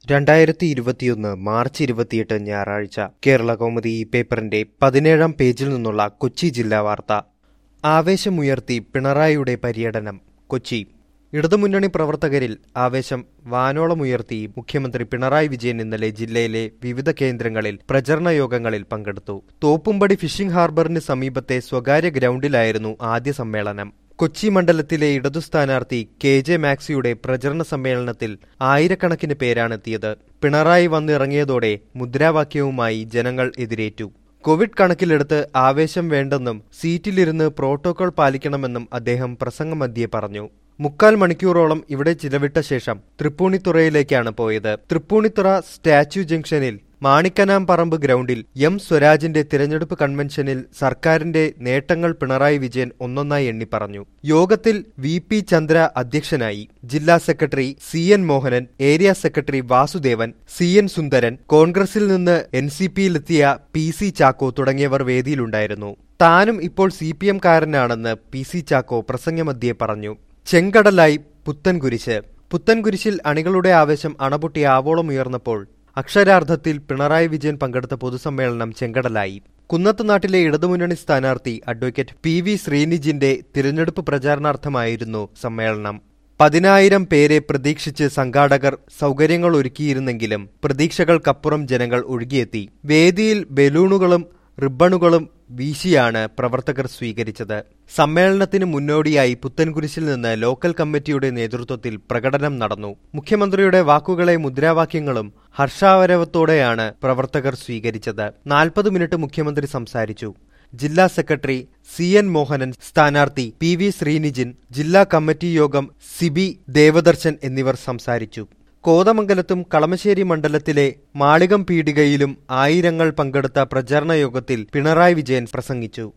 രണ്ടായിരത്തി ഇരുപത്തിയൊന്ന് മാർച്ച് ഇരുപത്തിയെട്ട് ഞായറാഴ്ച കേരള കൗമുദി ഈ പേപ്പറിന്റെ പതിനേഴാം പേജിൽ നിന്നുള്ള കൊച്ചി ജില്ലാ വാർത്ത ആവേശമുയർത്തി പിണറായിയുടെ പര്യടനം കൊച്ചി ഇടതുമുന്നണി പ്രവർത്തകരിൽ ആവേശം വാനോളമുയർത്തി മുഖ്യമന്ത്രി പിണറായി വിജയൻ ഇന്നലെ ജില്ലയിലെ വിവിധ കേന്ദ്രങ്ങളിൽ പ്രചരണ യോഗങ്ങളിൽ പങ്കെടുത്തു തോപ്പുംപടി ഫിഷിംഗ് ഹാർബറിന് സമീപത്തെ സ്വകാര്യ ഗ്രൗണ്ടിലായിരുന്നു ആദ്യ സമ്മേളനം കൊച്ചി മണ്ഡലത്തിലെ ഇടതു സ്ഥാനാർത്ഥി കെ ജെ മാക്സിയുടെ പ്രചരണ സമ്മേളനത്തിൽ ആയിരക്കണക്കിന് പേരാണെത്തിയത് പിണറായി വന്നിറങ്ങിയതോടെ മുദ്രാവാക്യവുമായി ജനങ്ങൾ എതിരേറ്റു കോവിഡ് കണക്കിലെടുത്ത് ആവേശം വേണ്ടെന്നും സീറ്റിലിരുന്ന് പ്രോട്ടോകോൾ പാലിക്കണമെന്നും അദ്ദേഹം പ്രസംഗമധ്യേ പറഞ്ഞു മുക്കാൽ മണിക്കൂറോളം ഇവിടെ ചിലവിട്ട ശേഷം തൃപ്പൂണിത്തുറയിലേക്കാണ് പോയത് തൃപ്പൂണിത്തുറ സ്റ്റാച്യു ജംഗ്ഷനിൽ മാണിക്കനാം പറമ്പ് ഗ്രൗണ്ടിൽ എം സ്വരാജിന്റെ തിരഞ്ഞെടുപ്പ് കൺവെൻഷനിൽ സർക്കാരിന്റെ നേട്ടങ്ങൾ പിണറായി വിജയൻ ഒന്നൊന്നായി എണ്ണി പറഞ്ഞു യോഗത്തിൽ വി പി ചന്ദ്ര അധ്യക്ഷനായി ജില്ലാ secretary C N Mohanan area secretary Vasudevan C N Sundaran കോൺഗ്രസിൽ നിന്ന് എൻ സി പിയിലെത്തിയ പി സി ചാക്കോ തുടങ്ങിയവർ വേദിയിലുണ്ടായിരുന്നു താനും ഇപ്പോൾ സി പി എം കാരനാണെന്ന് പി സി ചാക്കോ പ്രസംഗമധ്യേ പറഞ്ഞു ചെങ്കടലായി പുത്തൻകുരിശ് പുത്തൻകുരിശിൽ അണികളുടെ ആവേശം അണപൊട്ടി ആവോളം ഉയർന്നപ്പോൾ അക്ഷരാർത്ഥത്തിൽ പിണറായി വിജയൻ പങ്കെടുത്ത പൊതുസമ്മേളനം ചെങ്കടലായി കുന്നത്തുനാട്ടിലെ ഇടതുമുന്നണി സ്ഥാനാർത്ഥി അഡ്വക്കേറ്റ് പി വി ശ്രീനിജിന്റെ തിരഞ്ഞെടുപ്പ് പ്രചാരണാർത്ഥമായിരുന്നു സമ്മേളനം പതിനായിരം പേരെ പ്രതീക്ഷിച്ച് സംഘാടകർ സൗകര്യങ്ങൾ ഒരുക്കിയിരുന്നെങ്കിലും പ്രതീക്ഷകൾക്കപ്പുറം ജനങ്ങൾ ഒഴുകിയെത്തി വേദിയിൽ ബലൂണുകളും റിബണുകളും വീശിയാണ് പ്രവർത്തകർ സ്വീകരിച്ചത് സമ്മേളനത്തിന് മുന്നോടിയായി പുത്തൻകുരിശിൽ നിന്ന് ലോക്കൽ കമ്മിറ്റിയുടെ നേതൃത്വത്തിൽ പ്രകടനം നടന്നു മുഖ്യമന്ത്രിയുടെ വാക്കുകളെ മുദ്രാവാക്യങ്ങളും ഹർഷാവരവത്തോടെയാണ് പ്രവർത്തകർ സ്വീകരിച്ചത് നാൽപ്പത് മിനിറ്റ് മുഖ്യമന്ത്രി സംസാരിച്ചു ജില്ലാ സെക്രട്ടറി സി എൻ മോഹനൻ സ്ഥാനാർത്ഥി പി വി ശ്രീനിജിൻ ജില്ലാ കമ്മിറ്റി യോഗം സിബി ദേവദർശൻ എന്നിവർ സംസാരിച്ചു കോതമംഗലത്തും കളമശ്ശേരി മണ്ഡലത്തിലെ മാളികം പീടികയിലും ആയിരങ്ങൾ പങ്കെടുത്ത പ്രചാരണ യോഗത്തിൽ പിണറായി വിജയൻ പ്രസംഗിച്ചു